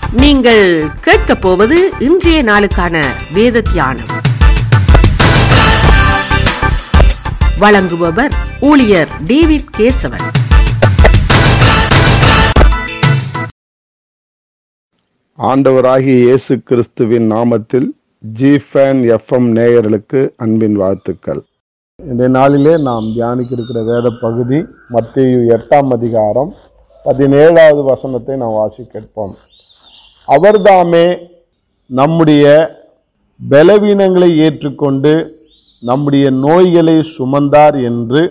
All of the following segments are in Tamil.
நீங்கள் கேட்கப் போவது இன்றைய நாளுக்கான வேத தியானம் வழங்குபவர் ஊழியர் டேவிட் கேசவன் ஆண்டவராகிய இயேசு கிறிஸ்துவின் நாமத்தில் ஜிஃபேன் எஃப்எம் நேயர்களுக்கு அன்பின் வாழ்த்துக்கள் இந்த நாளிலே நாம் தியானிக்க இருக்கிற வேத பகுதி மத்தேயு எட்டாம் அதிகாரம் பதினேழாவது வசனத்தை நாம் வாசி கேட்போம் அவர்தாமே நம்முடைய பலவீனங்களை ஏற்றுக்கொண்டு நம்முடைய நோய்களை சுமந்தார் என்று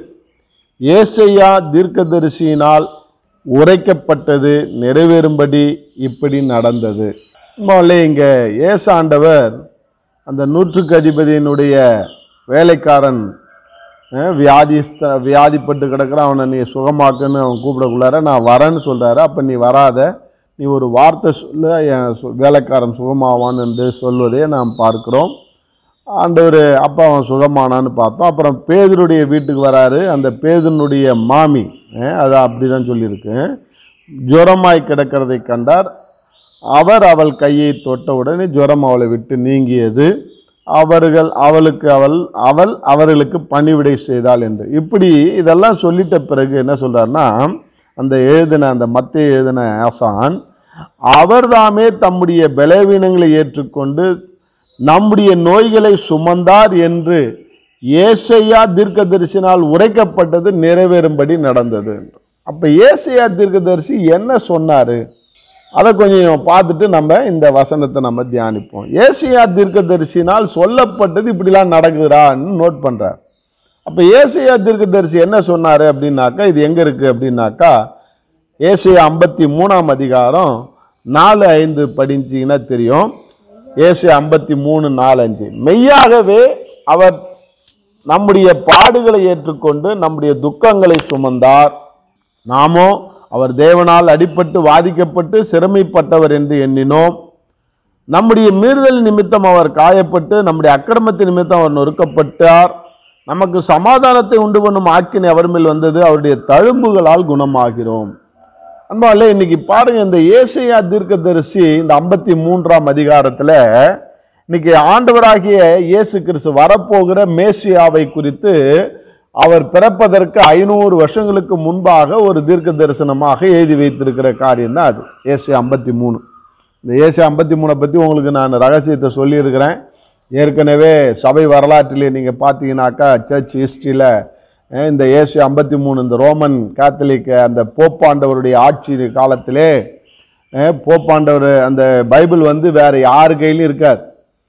ஏசையா தீர்க்கதரிசியினால் உரைக்கப்பட்டது நிறைவேறும்படி இப்படி நடந்தது முதல்ல இங்க ஏசாண்டவர் அந்த நூற்றுக்கு அதிபதியினுடைய வேலைக்காரன் அஹ், வியாதிஸ்த வியாதிப்பட்டு கிடக்குறான் அவனை நீ சுகமாக்குன்னு அவன் கூப்பிடக்குள்ளார நான் வரேன்னு சொல்றாரு அப்போ நீ வராத நீ ஒரு வார்த்தை சொல்ல என் சு- வேலைக்காரன் சுகமாவான் என்று சொல்வதை நாம் பார்க்கிறோம் ஆண்டவர் அப்பா அவன் சுகமானான்னு பார்த்தோம் அப்புறம் பேதருடைய வீட்டுக்கு வராரு அந்த பேதனுடைய மாமி அஹ், அது அப்படி தான் சொல்லியிருக்கு ஜுரமாய் கிடக்கிறதை கண்டார் அவர் அவள் கையை தொட்ட உடனே ஜுரம் அவளை விட்டு நீங்கியது அவர்கள் அவளுக்கு அவள் அவள் அவர்களுக்கு பணிவிடை செய்தாள் என்று இப்படி இதெல்லாம் சொல்லிட்ட பிறகு என்ன சொல்றாருன்னா அந்த எழுதின அந்த மத்திய எழுதின ஆசான் அவர்தாமே தம்முடைய பலவீனங்களை ஏற்றுக்கொண்டு நம்முடைய நோய்களை சுமந்தார் என்று ஏசையா தீர்க்கதரிசினால் உரைக்கப்பட்டது நிறைவேறும்படி நடந்தது அப்ப ஏசையா தீர்க்கதரிசி என்ன சொன்னாரு அதை கொஞ்சம் பார்த்துட்டு நம்ம இந்த வசனத்தை நம்ம தியானிப்போம் ஏசியா தீர்க்கதரிசினால் சொல்லப்பட்டது இப்படிலாம் நடக்குதுடான்னு நோட் பண்றார் அப்ப ஏசியா தீர்க்கதரிசி என்ன சொன்னாரு அப்படின்னாக்கா இது எங்க இருக்கு அப்படின்னாக்கா ஏசியா ஐம்பத்தி மூணாம் அதிகாரம் நாலு ஐந்து படிச்சீங்கன்னா தெரியும் ஏசியா ஐம்பத்தி மூணு நாலு அஞ்சு மெய்யாகவே அவர் நம்முடைய பாடுகளை ஏற்றுக்கொண்டு நம்முடைய துக்கங்களை சுமந்தார் நாமோ அவர் தேவனால் அடிபட்டு வாதிக்கப்பட்டு சிறுமைப்பட்டவர் என்று எண்ணினோம் நம்முடைய மீறுதல் நிமித்தம் அவர் காயப்பட்டு நம்முடைய அக்கிரமத்தின் நிமித்தம் அவர் நொறுக்கப்பட்டார் நமக்கு சமாதானத்தை உண்டு பண்ணும் ஆக்கினை அவர் மேல் வந்தது அவருடைய தழும்புகளால் குணமாகிறோம் அன்பாலே இன்னைக்கு பாருங்க இந்த ஏசையா தீர்க்கதரிசி இந்த ஐம்பத்தி மூன்றாம் அதிகாரத்துல இன்னைக்கு ஆண்டவராகிய இயேசு கிறிஸ்து வரப்போகிற மேசியாவை குறித்து அவர் பிறப்பதற்கு ஐநூறு வருஷங்களுக்கு முன்பாக ஒரு தீர்க்க தரிசனமாக எழுதி வைத்திருக்கிற காரியம் தான் அது ஏசு ஐம்பத்தி மூணு இந்த ஏசு ஐம்பத்தி மூணை பற்றி உங்களுக்கு நான் ரகசியத்தை சொல்லியிருக்கிறேன் ஏற்கனவே சபை வரலாற்றிலே நீங்கள் பார்த்தீங்கன்னாக்கா சர்ச் ஹிஸ்ட்ரியில் இந்த ஏசு ஐம்பத்தி மூணு இந்த ரோமன் கேத்தலிக் அந்த போப்பாண்டவருடைய ஆட்சி காலத்திலே அஹ், போப்பாண்டவர் அந்த பைபிள் வந்து வேற யார் கையிலும் இருக்காது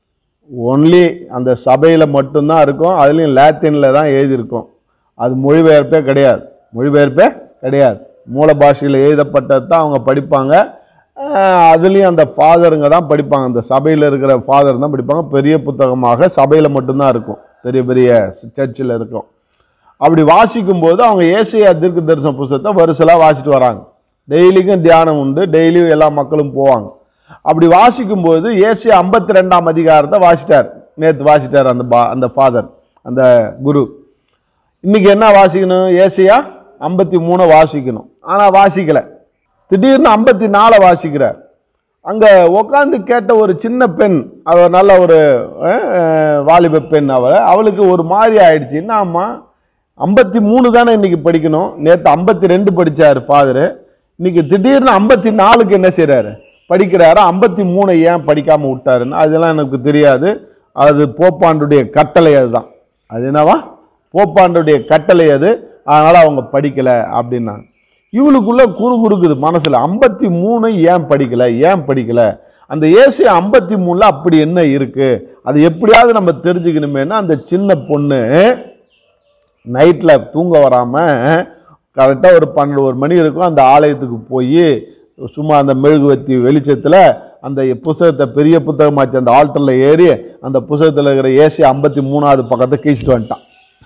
ஒன்லி அந்த சபையில் மட்டும்தான் இருக்கும் அதுலேயும் லாத்தினில் தான் எழுதியிருக்கும் அது மொழிபெயர்ப்பே கிடையாது மொழிபெயர்ப்பே கிடையாது மூல பாஷையில் எழுதப்பட்டது தான் அவங்க படிப்பாங்க அஹ் அதுலேயும் அந்த ஃபாதருங்க தான் படிப்பாங்க அந்த சபையில் இருக்கிற ஃபாதர் தான் படிப்பாங்க பெரிய புத்தகமாக சபையில் மட்டும்தான் இருக்கும் பெரிய பெரிய சர்ச்சில் இருக்கும் அப்படி வாசிக்கும் போது அவங்க ஏசியா தீர்க்க தரிசன புஸ்தகத்தை வருஷலாக வாசிட்டு வராங்க டெய்லிக்கும் தியானம் உண்டு டெய்லியும் எல்லா மக்களும் போவாங்க அப்படி வாசிக்கும் போது ஏசியா ஐம்பத்தி ரெண்டாம் அதிகாரத்தை வாசிட்டார் நேற்று வாசிட்டார் அந்த பா அந்த ஃபாதர் அந்த குரு இன்னைக்கு என்ன வாசிக்கணும் ஏசியா ஐம்பத்தி மூணை வாசிக்கணும் ஆனால் வாசிக்கல திடீர்னு ஐம்பத்தி நாலை வாசிக்கிறார் அங்க உட்காந்து கேட்ட ஒரு சின்ன பெண் அவ நல்ல ஒரு அஹ், அஹ், வாலிப பெண் அவ அவளுக்கு ஒரு மாதிரி ஆயிடுச்சு என்னம்மா ஐம்பத்தி மூணு தானே இன்னைக்கு படிக்கணும் நேற்று ஐம்பத்தி ரெண்டு படிச்சாரு ஃபாதரு இன்னைக்கு திடீர்னு ஐம்பத்தி நாலுக்கு என்ன செய்றாரு படிக்கிறாரு ஐம்பத்தி மூணை ஏன் படிக்காம விட்டாருன்னு அதெல்லாம் எனக்கு தெரியாது அது போப்பாண்டுடைய கட்டளை அதுதான் அது என்னவா போப்பாண்டுடைய கட்டளை அது அதனால அவங்க படிக்கல அப்படின்னாங்க இவளுக்குள்ள குறு குறுக்குது மனசுல ஐம்பத்தி மூணு ஏன் படிக்கல ஏன் படிக்கல அந்த ஏசி ஐம்பத்தி மூணுல அப்படி என்ன இருக்கு அது எப்படியாவது நம்ம தெரிஞ்சுக்கணுமேனா அந்த சின்ன பொண்ணு நைட்டில் தூங்க வராமல் கரெக்டாக ஒரு பன்னெண்டு ஒரு மணி இருக்கும் அந்த ஆலயத்துக்கு போய் சும்மா அந்த மெழுகுவத்தி வெளிச்சத்தில் அந்த புத்தகத்தை பெரிய புத்தகமாச்சு அந்த ஆல்டரில் ஏறி அந்த புத்தகத்தில் இருக்கிற ஏசி ஐம்பத்தி மூணாவது பக்கத்தை கீழ்ச்சிட்டு வந்துட்டான்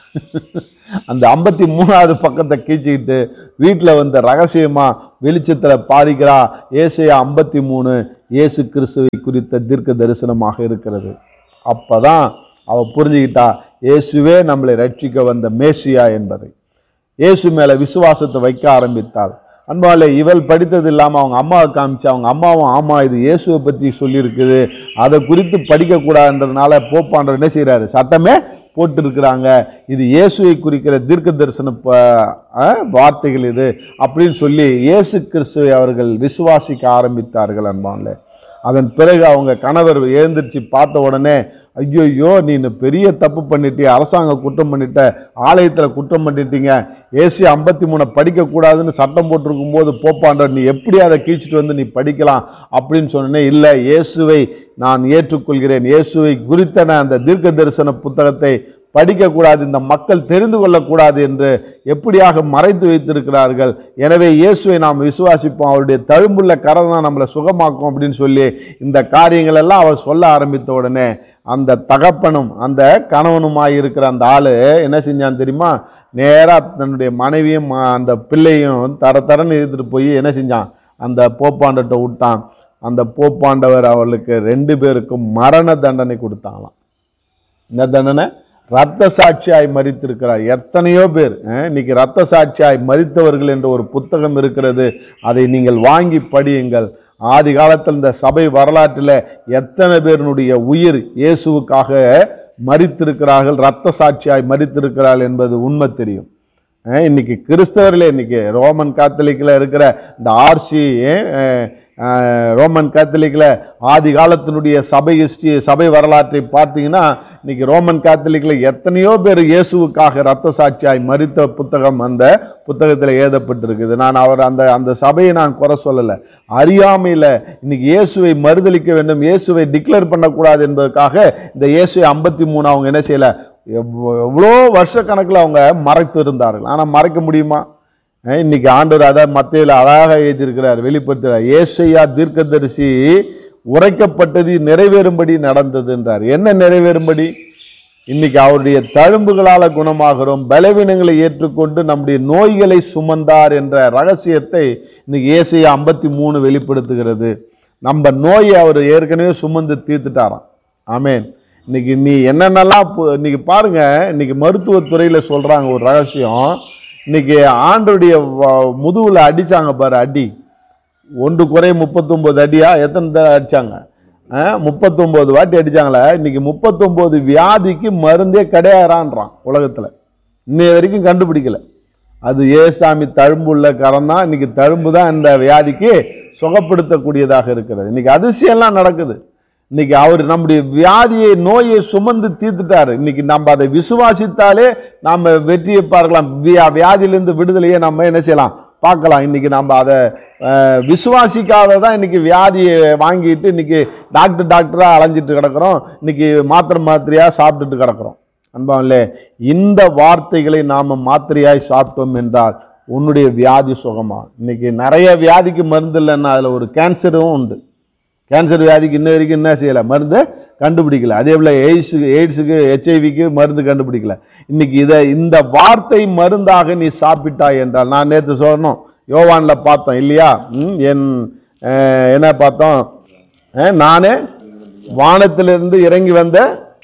அந்த ஐம்பத்தி மூணாவது பக்கத்தை கீழ்ச்சிக்கிட்டு வீட்டில் வந்து ரகசியமா வெளிச்சத்தில் பாதிக்கிறா ஏசையா ஐம்பத்தி மூணு இயேசு கிறிஸ்துவை குறித்த தீர்க்க தரிசனமாக இருக்கிறது அப்பதான் அவ புரிஞ்சுக்கிட்டா இயேசுவே நம்மளை ரட்சிக்க வந்த மேசியா என்பதை இயேசு மேல விசுவாசத்தை வைக்க ஆரம்பித்தாள் அன்பாலே இவள் படித்தது இல்லாமல் அவங்க அம்மாவை காமிச்சு அவங்க அம்மாவும் ஆமா இது இயேசுவை பற்றி சொல்லியிருக்குது அதை குறித்து படிக்கக்கூடாதுன்றதுனால போப்பாண்டவர் என்ன செய்கிறாரு சட்டமே போட்டிருக்கிறாங்க இது இயேசுவை குறிக்கிற தீர்க்க தரிசன ப- அஹ், வார்த்தைகள் இது அப்படின்னு சொல்லி இயேசு கிறிஸ்துவை அவர்கள் விசுவாசிக்க ஆரம்பித்தார்கள் அன்பான்ல அதன் பிறகு அவங்க கணவர் எழுந்திருச்சு பார்த்த உடனே ஐயோ நீ பெரிய தப்பு பண்ணிட்டிய அரசாங்கம் குற்றம் பண்ணிட்ட ஆலயத்தில் குற்றம் பண்ணிட்டீங்க ஏசி ஐம்பத்தி மூணை படிக்கக்கூடாதுன்னு சட்டம் போட்டிருக்கும் போது போப்பாண்டவர் நீ எப்படி அதை கீழ்ச்சிட்டு வந்து நீ படிக்கலாம் அப்படின்னு சொன்னே இல்லை இயேசுவை நான் ஏற்றுக்கொள்கிறேன் இயேசுவை குறித்தன அந்த தீர்க்க தரிசன புத்தகத்தை படிக்கக்கூடாது இந்த மக்கள் தெரிந்து கொள்ளக்கூடாது என்று எப்படியாக மறைத்து வைத்திருக்கிறார்கள் எனவே இயேசுவை நாம் விசுவாசிப்போம் அவருடைய தழும்புள்ள கரம் தான் நம்மளை சுகமாக்கும் அப்படின்னு சொல்லி இந்த காரியங்கள் எல்லாம் அவர் சொல்ல ஆரம்பித்த உடனே அந்த தகப்பனும் அந்த கணவனுமாய் இருக்கிற அந்த ஆளு என்ன செஞ்சான் தெரியுமா நேரா தன்னுடைய மனைவியும் ம- அந்த பிள்ளையும் தர தரன்னு எடுத்துட்டு போய் என்ன செஞ்சான் அந்த போப்பாண்டத்தை விட்டான் அந்த போப்பாண்டவர் அவர்களுக்கு ரெண்டு பேருக்கும் மரண தண்டனை கொடுத்தாங்களாம் என்ன தண்டனை ரத்த சாட்சியாய் மறித்திருக்கிறார் எத்தனையோ பேர் அஹ், இன்னைக்கு ரத்த சாட்சியாய் மறித்தவர்கள் என்ற ஒரு புத்தகம் இருக்கிறது அதை நீங்கள் வாங்கி படியுங்கள் ஆதி காலத்தில் இந்த சபை வரலாற்றில் எத்தனை பேருனுடைய உயிர் இயேசுவுக்காக மறித்திருக்கிறார்கள் ரத்த சாட்சியாய் மறித்திருக்கிறார்கள் என்பது உண்மை தெரியும் அஹ், இன்னைக்கு கிறிஸ்தவர்களே இன்னைக்கு ரோமன் காத்தலிக்கில் இருக்கிற இந்த ஆர்சி ரோமன் காத்தலிக்கில் ஆதி காலத்தினுடைய சபை ஹிஸ்டரி சபை வரலாற்றை பார்த்தீங்கன்னா இன்னைக்கு ரோமன் காத்தலிக்கில் எத்தனையோ பேர் இயேசுவுக்காக ரத்த சாட்சியாய் மறித்த புத்தகம் அந்த புத்தகத்தில் எழுதப்பட்டிருக்குது நான் அவர் அந்த அந்த சபையை நான் குறை சொல்லலை அறியாமையில் இன்னைக்கு இயேசுவை மறுதலிக்க வேண்டும் இயேசுவை டிக்ளேர் பண்ணக்கூடாது என்பதற்காக இந்த இயேசுவை ஐம்பத்தி மூணு அவங்க என்ன செய்யலை எவ்வளோ வருஷ கணக்கில் அவங்க மறைத்து இருந்தார்கள் ஆனால் மறைக்க முடியுமா அஹ் இன்னைக்கு ஆண்டவர் அதை மத்தியில் அழகாக எழுதியிருக்கிறார் வெளிப்படுத்துகிறார் ஏசையா தீர்க்கதரிசி உரைக்கப்பட்டது நிறைவேறும்படி நடந்தது என்றார் என்ன நிறைவேறும்படி இன்னைக்கு அவருடைய தழும்புகளால குணமாகிறோம் பலவீனங்களை ஏற்றுக்கொண்டு நம்முடைய நோய்களை சுமந்தார் என்ற ரகசியத்தை இன்னைக்கு ஏசையா ஐம்பத்தி மூணு வெளிப்படுத்துகிறது நம்ம நோயை அவர் ஏற்கனவே சுமந்து தீர்த்துட்டாராம் ஆமென் இன்னைக்கு நீ என்னென்னலாம் பு- இன்னைக்கு பாருங்க இன்னைக்கு மருத்துவத்துறையில சொல்றாங்க ஒரு ரகசியம் இன்னைக்கு ஆண்டுடைய முதுகுல அடிச்சாங்க பாரு அடி ஒன்று குறை முப்பத்தொம்போது அடியா எத்தனை தடவை அடிச்சாங்க முப்பத்தொம்போது வாட்டி அடிச்சாங்களே இன்னைக்கு முப்பத்தொம்போது வியாதிக்கு மருந்தே கிடையாறான்றான் உலகத்தில் இன்னைய வரைக்கும் கண்டுபிடிக்கல அது ஏசாமி தழும்புள்ள கரம் தான் இன்னைக்கு தழும்பு தான் இந்த வியாதிக்கு சுகப்படுத்தக்கூடியதாக இருக்கிறது இன்னைக்கு அதிசயம்லாம் நடக்குது இன்னைக்கு அவர் நம்முடைய வியாதியை நோயை சுமந்து தீர்த்துட்டாரு இன்னைக்கு நம்ம அதை விசுவாசித்தாலே நாம வெற்றியை பார்க்கலாம் வியா வியாதியிலிருந்து விடுதலையை நம்ம என்ன செய்யலாம் பார்க்கலாம் இன்னைக்கு நம்ம அதை அஹ், விசுவாசிக்காத தான் இன்னைக்கு வியாதியை வாங்கிட்டு இன்னைக்கு டாக்டர் டாக்டரா அலைஞ்சிட்டு கிடக்குறோம் இன்னைக்கு மாத்திரை மாத்திரையா சாப்பிட்டுட்டு கிடக்குறோம் அன்பாவிலே இந்த வார்த்தைகளை நாம மாத்திரையாய் சாப்பிட்டோம் என்றால் உன்னுடைய வியாதி சுகமா இன்னைக்கு நிறைய வியாதிக்கு மருந்து இல்லைன்னா அதுல ஒரு கேன்சரும் உண்டு கேன்சர் வியாதிக்கு இன்ன வரைக்கும் என்ன செய்யலை மருந்து கண்டுபிடிக்கல அதே போல் எய்ட்ஸுக்கு எய்ட்ஸுக்கு ஹெச்ஐவிக்கு மருந்து கண்டுபிடிக்கல இன்னைக்கு இதை இந்த வார்த்தை மருந்தாக நீ சாப்பிட்டாய் என்றால் நான் நேற்று சொன்னோம் யோவான்ல பார்த்தோம் இல்லையா ம், என் அஹ், என்ன பார்த்தோம் அஹ், நானே வானத்திலிருந்து இறங்கி வந்த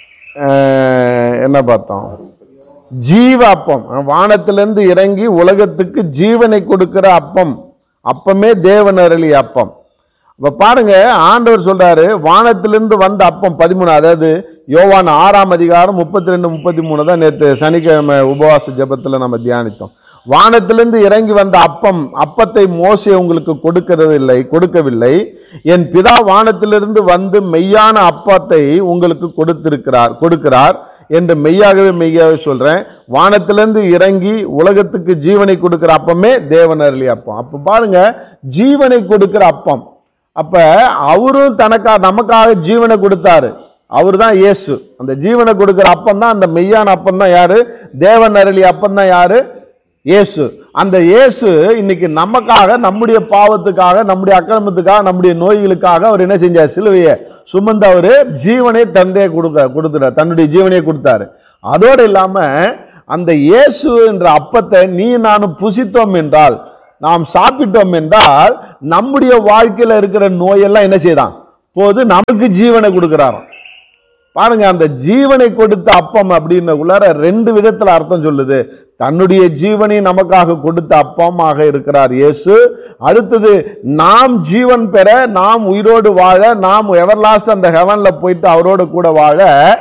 அஹ், என்ன பார்த்தோம் ஜீவ அப்பம் வானத்திலிருந்து இறங்கி உலகத்துக்கு ஜீவனை கொடுக்கிற அப்பம் அப்பமே தேவன் அருளிய அப்பம் இப்ப பாருங்க ஆண்டவர் சொல்றாரு வானத்திலிருந்து வந்த அப்பம் பதிமூணு அதாவது யோவான் ஆறாம் அதிகாரம் முப்பத்தி ரெண்டு முப்பத்தி மூணு தான் நேற்று சனிக்கிழமை உபவாச ஜெபத்துல நம்ம தியானித்தோம் வானத்திலிருந்து இறங்கி வந்த அப்பம் அப்பத்தை மோசே உங்களுக்கு கொடுக்கிறது இல்லை கொடுக்கவில்லை என் பிதா வானத்திலிருந்து வந்து மெய்யான அப்பத்தை உங்களுக்கு கொடுத்திருக்கிறார் கொடுக்கிறார் என்று மெய்யாகவே மெய்யாகவே சொல்றேன் வானத்திலிருந்து இறங்கி உலகத்துக்கு ஜீவனை கொடுக்கிற அப்பமே தேவன் அருளிய அப்பம் அப்ப பாருங்க ஜீவனை கொடுக்கிற அப்பம் அப்ப அவரும் தனக்கா நமக்காக ஜீவனை கொடுத்தாரு அவர் தான் இயேசு அந்த ஜீவனை கொடுக்கிற அப்பம் தான் அந்த மெய்யான அப்பம் தான் யாரு தேவன் அருளிய அப்பம் தான் யாரு இயேசு அந்த இயேசு இன்னைக்கு நமக்காக நம்முடைய பாவத்துக்காக நம்முடைய அக்கிரமத்துக்காக நம்முடைய நோய்களுக்காக அவர் என்ன செஞ்சார் சிலுவையை சுமந்து அவர் ஜீவனை தந்தையை கொடுக்க கொடுத்துட்டார் தன்னுடைய ஜீவனையை கொடுத்தாரு அதோடு இல்லாம அந்த இயேசு என்ற அப்பத்தை நீ நானும் புசித்தோம் என்றால் நாம் சாப்பிட்டோம் என்றால் நம்முடைய வாழ்க்கையில இருக்கிற நோயெல்லாம் என்ன செய்தான் போது நமக்கு ஜீவனை கொடுக்கிறாராம் பாருங்க அந்த ஜீவனை கொடுத்த அப்பம் அப்படின்னு உள்ளார ரெண்டு விதத்துல அர்த்தம் சொல்லுது தன்னுடைய ஜீவனை நமக்காக கொடுத்த அப்பமாக இருக்கிறார் இயேசு அடுத்தது நாம் ஜீவன் பெற நாம் உயிரோடு வாழ நாம் எவர்லாஸ்ட் அந்த ஹெவன்ல போயிட்டு அவரோடு கூட வாழ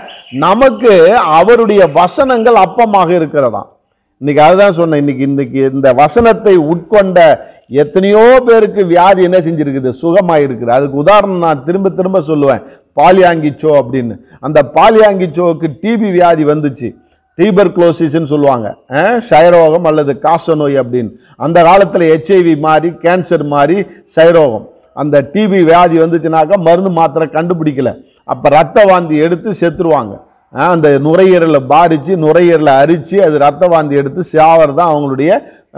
நமக்கு அவருடைய வசனங்கள் அப்பமாக இருக்கிறதாம் இன்னைக்கு அதுதான் சொன்னேன் இன்னைக்கு இன்னைக்கு இந்த வசனத்தை உட்கொண்ட எத்தனையோ பேருக்கு வியாதி என்ன செஞ்சிருக்குது சுகமாக இருக்குது அதுக்கு உதாரணம் நான் திரும்ப திரும்ப சொல்லுவேன் பாலியாங்கிச்சோ அப்படின்னு அந்த பாலியாங்கிச்சோவுக்கு டிபி வியாதி வந்துச்சு டீபர் குளோசிஸ்ன்னு சொல்லுவாங்க அஹ், க்ஷயரோகம் அல்லது காசநோய் அப்படின்னு அந்த காலத்தில் ஹெச்ஐவி மாதிரி கேன்சர் மாதிரி க்ஷயரோகம் அந்த டிபி வியாதி வந்துச்சுனாக்கா மருந்து மாத்திரை கண்டுபிடிக்கல அப்போ ரத்த வாந்தி எடுத்து செத்துருவாங்க அஹ், அந்த நுரையீரலை பாதிச்சு நுரையீரலை அரிச்சு அது ரத்த வாந்தி எடுத்து சாவர் தான் அவங்களுடைய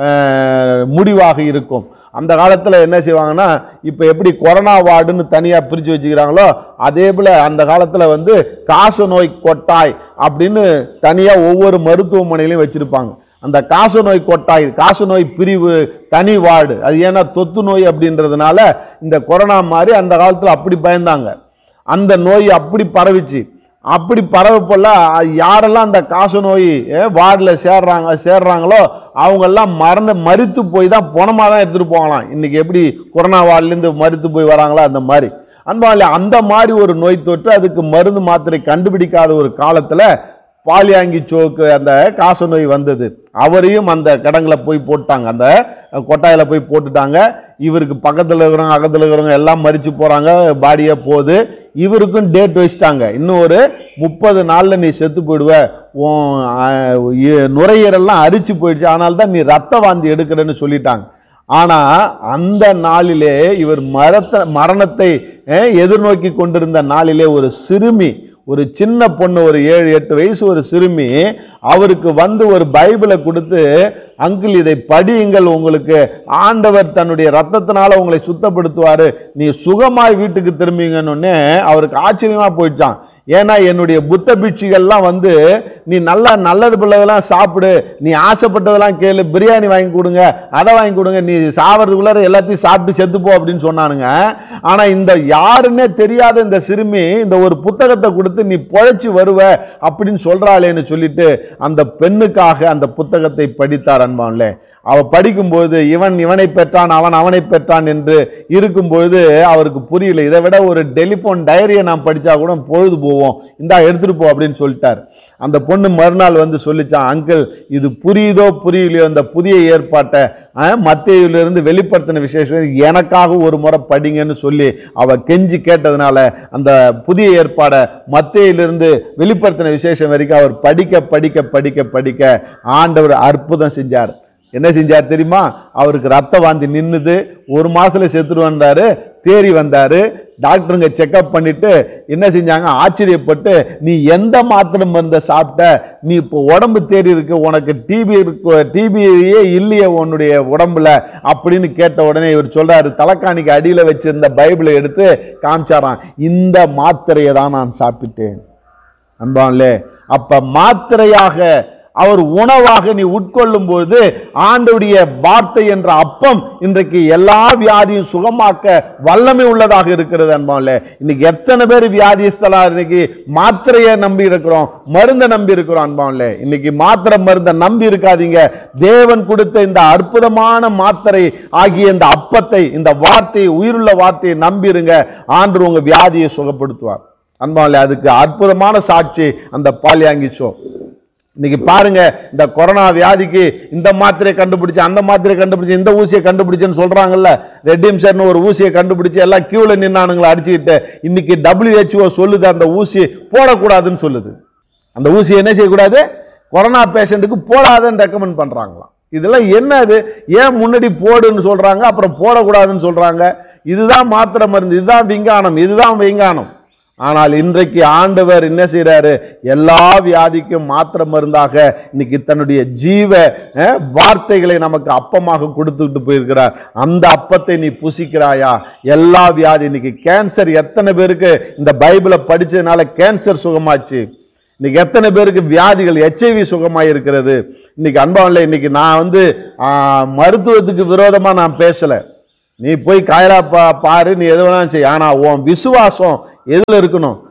அஹ், முடிவாக இருக்கும் அந்த காலத்தில் என்ன செய்வாங்கன்னா இப்போ எப்படி கொரோனா வார்டுன்னு தனியாக பிரித்து வச்சுக்கிறாங்களோ அதே போல் அந்த காலத்தில் வந்து காச நோய் கொட்டாய் அப்படின்னு தனியாக ஒவ்வொரு மருத்துவமனையிலையும் வச்சுருப்பாங்க அந்த காச நோய் கொட்டாய் காச நோய் பிரிவு தனி வார்டு அது ஏன்னா தொத்து நோய் அப்படின்றதுனால இந்த கொரோனா மாதிரி அந்த காலத்தில் அப்படி பயந்தாங்க அந்த நோய் அப்படி பரவிச்சு அப்படி பரவப்போல யாரெல்லாம் அந்த காச நோய் வார்டில் சேர்றாங்க சேர்றாங்களோ அவங்கெல்லாம் மரண மரித்து போய் தான் பணமாக தான் எடுத்துகிட்டு போகலாம் இன்னைக்கு எப்படி கொரோனா வார்டுலேருந்து மரித்து போய் வராங்களோ அந்த மாதிரி அன்பாலே அந்த மாதிரி ஒரு நோய் தொற்று அதுக்கு மருந்து மாத்திரை கண்டுபிடிக்காத ஒரு காலத்தில் பாலியாங்கி சோக்கு அந்த காச நோய் வந்தது அவரையும் அந்த கடங்களை போய் போட்டாங்க அந்த கொட்டாயில போய் போட்டுட்டாங்க இவருக்கு பக்கத்தில் இருக்கிறவங்க அகத்தில் இருக்கிறவங்க எல்லாம் மறிச்சு போகிறாங்க பாடியே போகுது இவருக்கும் டேட் வச்சுட்டாங்க இன்னும் ஒரு முப்பது நாளில் நீ செத்து போயிடுவ உன் அஹ், இ- நுரையீரல்லாம் அரிச்சு போயிடுச்சு ஆனால் தான் நீ ரத்த வாந்தி எடுக்கிறேன்னு சொல்லிட்டாங்க ஆனா அந்த நாளிலே இவர் மரத்த மரணத்தை அஹ், எதிர்நோக்கி கொண்டிருந்த நாளிலே ஒரு சிறுமி ஒரு சின்ன பொண்ணு ஒரு ஏழு எட்டு வயசு ஒரு சிறுமி அவருக்கு வந்து ஒரு பைபிளை கொடுத்து அங்கிள் இதை படியுங்கள் உங்களுக்கு ஆண்டவர் தன்னுடைய ரத்தத்தினால உங்களை சுத்தப்படுத்துவாரு நீ சுகமாய் வீட்டுக்கு திரும்பிங்கன்னு அவருக்கு ஆச்சரியமா போயிடுச்சான் ஏன்னா என்னுடைய புத்த பிட்சிகள்லாம் வந்து நீ நல்லா நல்லது பிள்ளைதெல்லாம் சாப்பிடு நீ ஆசைப்பட்டதெல்லாம் கேளு பிரியாணி வாங்கி கொடுங்க அதை வாங்கி கொடுங்க நீ சாவறதுக்குள்ளார எல்லாத்தையும் சாப்பிட்டு செத்துப்போ அப்படின்னு சொன்னானுங்க ஆனா இந்த யாருன்னே தெரியாத இந்த சிறுமி இந்த ஒரு புத்தகத்தை கொடுத்து நீ பொழைச்சு வருவ அப்படின்னு சொல்றாளேன்னு சொல்லிட்டு அந்த பெண்ணுக்காக அந்த புத்தகத்தை படித்தார் அன்பான்ல அவ படிக்கும்போது இவன் இவனை பெற்றான் அவன் அவனை பெற்றான் என்று இருக்கும்போது அவருக்கு புரியல இதை விட ஒரு டெலிஃபோன் டைரியை நாம் படிச்சா கூட பொழுது போவோம் இந்தா எடுத்துட்டு போ அப்படின்னு சொல்லிட்டார் அந்த பொண்ணு மறுநாள் வந்து சொல்லிச்சான் அங்கிள் இது புரியுதோ புரியலையோ இந்த புதிய ஏற்பாட்டை மத்தியிலிருந்து வெளிப்படுத்தின விசேஷம் எனக்காக ஒரு முறை படிங்கன்னு சொல்லி அவ கெஞ்சி கேட்டதுனால அந்த புதிய ஏற்பாடை மத்தியிலிருந்து வெளிப்படுத்தின விசேஷம் வரைக்கும் அவர் படிக்க படிக்க படிக்க படிக்க ஆண்டவர் அற்புதம் செஞ்சார் என்ன செஞ்சார் தெரியுமா அவருக்கு ரத்த வாந்தி நின்னுது ஒரு மாசத்துல செத்துட்டு வந்தாரு தேறி வந்தாரு டாக்டருங்க செக்அப் பண்ணிட்டு என்ன செஞ்சாங்க ஆச்சரியப்பட்டு நீ எந்த மாத்திரை மருந்தை சாப்பிட்ட நீ இப்போ உடம்பு தேறி இருக்கு உனக்கு டிபி இருக்கு டிபியே இல்லையே உன்னுடைய உடம்புல அப்படின்னு கேட்ட உடனே இவர் சொல்றாரு தலைக்காணிக்கு அடியில வச்சிருந்த பைபிளை எடுத்து காமிச்சாராம் இந்த மாத்திரையை தான் நான் சாப்பிட்டேன் அன்பான்லே அப்ப மாத்திரையாக அவர் உணவாக நீ உட்கொள்ளும் போது ஆண்டவுடைய வார்த்தை என்ற அப்பம் இன்றைக்கு எல்லா வியாதியும் சுகமாக்க வல்லமை உள்ளதாக இருக்கிறது அன்பான்ல இன்னைக்கு எத்தனை பேர் வியாதிஸ்தலா இன்னைக்கு மாத்திரையை நம்பி இருக்கிறோம் மருந்தை நம்பி இருக்கிறோம் அன்பான்ல இன்னைக்கு மாத்திரை மருந்தை நம்பி இருக்காதீங்க தேவன் கொடுத்த இந்த அற்புதமான மாத்திரை ஆகிய இந்த அப்பத்தை இந்த வார்த்தையை உயிருள்ள வார்த்தையை நம்பிருங்க ஆண்டு உங்க வியாதியை சுகப்படுத்துவார் அன்பான்ல அதுக்கு அற்புதமான சாட்சி அந்த பாலியாங்கி ஷோ இன்னைக்கு பாருங்க இந்த கொரோனா வியாதிக்கு இந்த மாத்திரையை கண்டுபிடிச்சு அந்த மாத்திரையை கண்டுபிடிச்சு இந்த ஊசியை கண்டுபிடிச்சுன்னு சொல்றாங்கல்ல ரெட்டிம் சார்னு ஒரு ஊசியை கண்டுபிடிச்சு எல்லாம் கியூல நின்னானுங்களை அடிச்சுக்கிட்டு இன்னைக்கு WHO சொல்லுது அந்த ஊசி போடக்கூடாதுன்னு சொல்லுது அந்த ஊசி என்ன செய்யக்கூடாது கொரோனா பேஷண்ட்டுக்கு போடாதுன்னு ரெக்கமெண்ட் பண்றாங்களாம் இதெல்லாம் என்ன அது ஏன் முன்னாடி போடுன்னு சொல்றாங்க அப்புறம் போடக்கூடாதுன்னு சொல்றாங்க இதுதான் மாத்திரை மருந்து இதுதான் விஞ்ஞானம் இதுதான் விஞ்ஞானம் ஆனால் இன்றைக்கு ஆண்டவர் என்ன செய்றாரு எல்லா வியாதிக்கும் மாத்திரை மருந்தாக இன்னைக்கு தன்னுடைய ஜீவ அஹ், வார்த்தைகளை நமக்கு அப்பமாக கொடுத்துட்டு போயிருக்கிறார் அந்த அப்பத்தை நீ புசிக்கிறாயா எல்லா வியாதி இன்னைக்கு கேன்சர் எத்தனை பேருக்கு இந்த பைபிளை படிச்சதுனால கேன்சர் சுகமாச்சு இன்னைக்கு எத்தனை பேருக்கு வியாதிகள் எச்ஐவி சுகமாக இருக்கிறது இன்னைக்கு அன்பாவில் இன்னைக்கு நான் வந்து ஆ, மருத்துவத்துக்கு விரோதமாக நான் பேசலை நீ போய் காயலா பா பாரு நீ எது வேணாலும் செய் ஆனால் உன் விசுவாசம் எதில் இருக்கணும்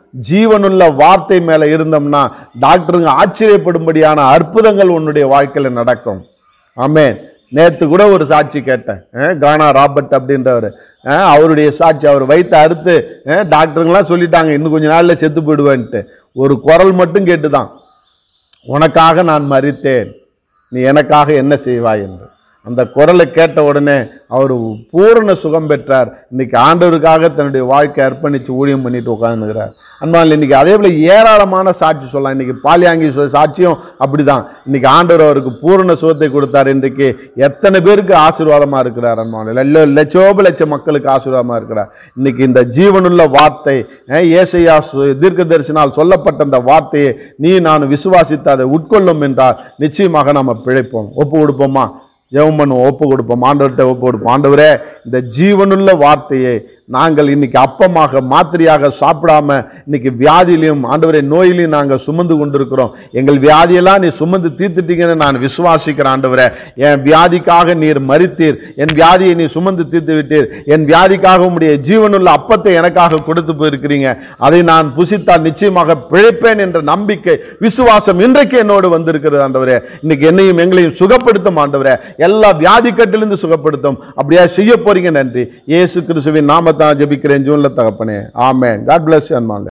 ஜீவனுள்ள வார்த்தை மேல இருந்தோம்னா டாக்டருங்க ஆச்சரியப்படும்படியான அற்புதங்கள் உன்னுடைய வாழ்க்கையில நடக்கும் ஆமென் நேத்து கூட ஒரு சாட்சி கேட்டேன் அஹ், கானா ராபர்ட் அப்படின்றவர் அஹ், அவருடைய சாட்சி அவர் வயித்தை அறுத்து அஹ், டாக்டருங்களாம் சொல்லிட்டாங்க இன்னும் கொஞ்ச நாள்ல செத்து போயிடுவேன்ட்டு ஒரு குரல் மட்டும் கேட்டுதான் உனக்காக நான் மறித்தேன் நீ எனக்காக என்ன செய்வாய் என்று அந்த குரலை கேட்ட உடனே அவர் பூரண சுகம் பெற்றார் இன்னைக்கு ஆண்டவருக்காக தன்னுடைய வாழ்க்கை அர்ப்பணித்து ஊழியம் பண்ணிட்டு உட்காந்துக்கிறார் அன்பால் இன்னைக்கு அதே போல ஏராளமான சாட்சி சொல்லலாம் இன்னைக்கு பாலியாங்கி சொ- சாட்சியும் அப்படிதான் இன்னைக்கு ஆண்டவர் அவருக்கு பூரண சுகத்தை கொடுத்தார் இன்றைக்கு எத்தனை பேருக்கு ஆசீர்வாதமா இருக்கிறார் அன்பால் லட்சோப லட்சம் மக்களுக்கு ஆசீர்வாதமா இருக்கிறார் இன்னைக்கு இந்த ஜீவனுள்ள வார்த்தை அஹ், ஏசையா சு- தீர்க்கதரிசினால் சொல்லப்பட்ட அந்த வார்த்தையை நீ நான் விசுவாசித்து அதை உட்கொள்ளும் என்றால் நிச்சயமாக நம்ம பிழைப்போம் ஒப்பு கொடுப்போமா ஜெபம் பண்ணுவோம் ஒப்பு கொடுப்போம் ஆண்டவர்கிட்ட ஒப்பு கொடுப்போம் ஆண்டவரே இந்த ஜீவனுள்ள வார்த்தையை நாங்கள் இன்னைக்கு அப்பமாக மாத்திரையாக சாப்பிடாம இன்னைக்கு வியாதியிலையும் ஆண்டவரே நோயிலையும் நாங்கள் சுமந்து கொண்டிருக்கிறோம் எங்கள் வியாதியெல்லாம் நீ சுமந்து தீர்த்துட்டீங்கன்னு நான் விசுவாசிக்கிறேன் ஆண்டவரே என் வியாதிக்காக நீர் மறித்தீர் என் வியாதியை நீ சுமந்து தீர்த்து விட்டீர் என் வியாதிக்காக உம்முடைய ஜீவனுள்ள அப்பத்தை எனக்காக கொடுத்து போயிருக்கிறீங்க அதை நான் புசித்தால் நிச்சயமாக பிழைப்பேன் என்ற நம்பிக்கை விசுவாசம் இன்றைக்கு என்னோடு வந்திருக்கிறது ஆண்டவரே இன்னைக்கு என்னையும் எங்களையும் சுகப்படுத்தும் ஆண்டவரே எல்லா வியாதி கட்டிலிருந்து சுகப்படுத்தும் அப்படியா செய்ய போறீங்க நன்றி இயேசு கிறிஸ்துவின் நாமத்தான் ஜெபிக்கிறேன் ஜூன்ல தகப்பனே ஆமென் காட் பிளஸ் அன்பாங்க